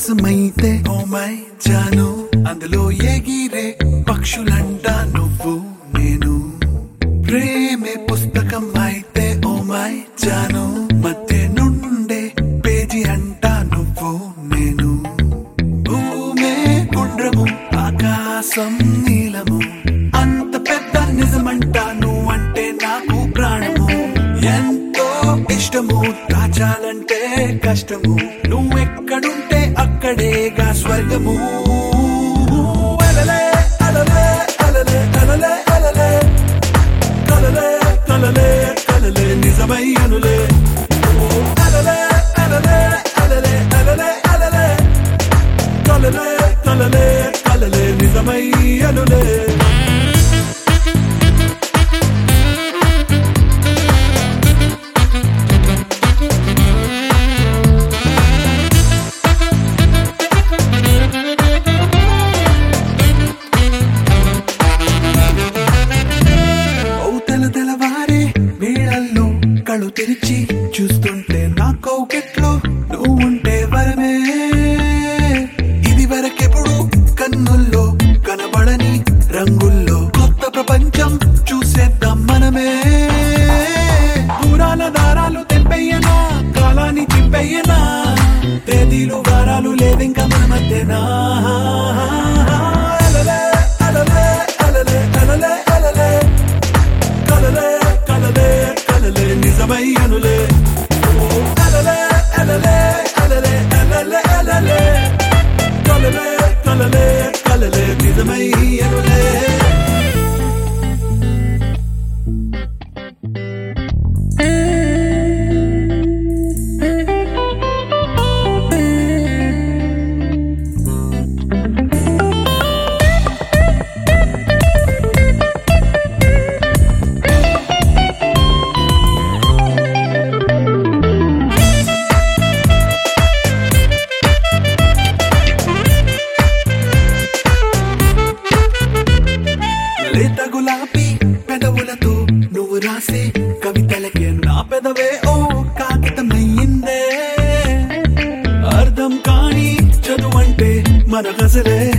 ఆకాశమైతే oh my Janu అందులో ఎగిరే పక్షులంట నువ్వు నేను ప్రేమే పుస్తకం అయితే ఓ మై జాను మధ్య నుండే పేజీ అంట నువ్వు నేను భూమే గుండ్రము ఆకాశం నీలము అంత పెద్ద నిజమంట నువ్వంటే నాకు ప్రాణము ఎంతో ఇష్టము దాచాలంటే కష్టము నువ్వెక్కడుంటే అక్కడేగా స్వర్గము అలలే అలలే అలలే అలలే అలలే కలలే కలలే కలలే నిజమై అనులే ఓ అలలే అలలే అలలే అలలే అలలే కలలే కలలే కలలే నిజమై అనులే అవుతల తెలవారే వేళల్లో కళ్ళు తెరిచి చూస్తుంటే నా కౌకెట్లో నువ్వుంటే వరమే ఇది వరకెప్పుడు కన్నుల్లో కనబడని రంగుల్లో కొత్త ప్రపంచం చూసేద్దాం మనమే దూరాల దారాలు తెంపెయ్యనా కాలాన్ని చింపెయ్యనా తేదీలు వారాలు లేవింక మన మధ్యనా అలలే అలలే అలలే అలలే అలలే కలలే కలలే కలలే నిజమై అనులే ఓ అలలే అలలే అలలే అలలే అలలే కలలే కలలే కలలే నిజమై అనులే లేత గులాబీ పెదవులతో నువ్వు రాసే కవితలకే నా పెదవే ఓ కాగితమయ్యిందే అర్థం కాని చదువంటే మన గజలే